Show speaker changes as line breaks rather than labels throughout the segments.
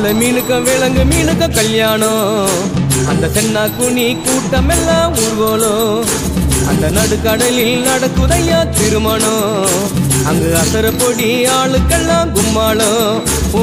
வாழை மீனுக்க விலங்கு மீனுக்க கல்யாணம் அந்த சென்னா குனி கூட்டம் எல்லாம் ஊர்வலம் அந்த நடுக்கடலில் நடக்குதையா திருமணம் அங்கு அசர பொடி ஆளுக்கெல்லாம் கும்மாளம் ஓ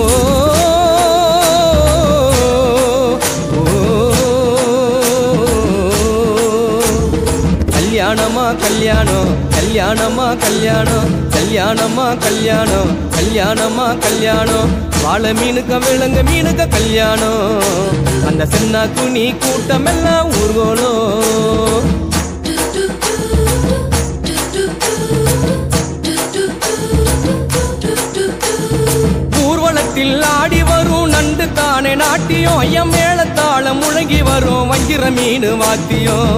கல்யாணமா கல்யாணம் கல்யாணமா கல்யாணம் கல்யாணமா கல்யாணம் கல்யாணமா கல்யாணம் வாழை மீனுக்க விலங்கு மீனுக்க கல்யாணம் அந்த சென்னா குனி கூட்டம் எல்லாம் ஊர்வலம் ஊர்வலத்தில் ஆடி வரும் நண்டு தானே நாட்டியம் ஐயம் மேளத்தாளம் முழங்கி வரும் வஞ்சிர மீன் வாத்தியம்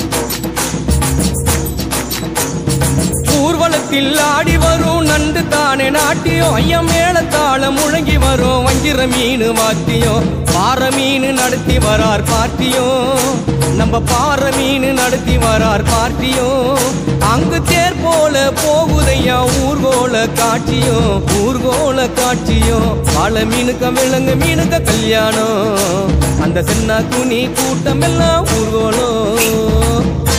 ஊர்வலத்தில் ஆடி வரும் நண்டு தானே நாட்டியம் ஐயம் மேளத்தாளம் முழங்கி வரும் வஞ்சிர மீன் வாத்தியம் பாறை மீன் நடத்தி வரார் பார்ட்டியும் நம்ம பாறை மீன் நடத்தி வரார் பார்ட்டியும் அங்கு தேர் போல போகுதையா ஊர்கோல காட்சியும் ஊர்கோல காட்சியும் வாழை மீனுக்க விலங்கு மீனுக்க கல்யாணம் அந்த சென்னா குனி கூட்டம் எல்லாம் ஊர்கோலம்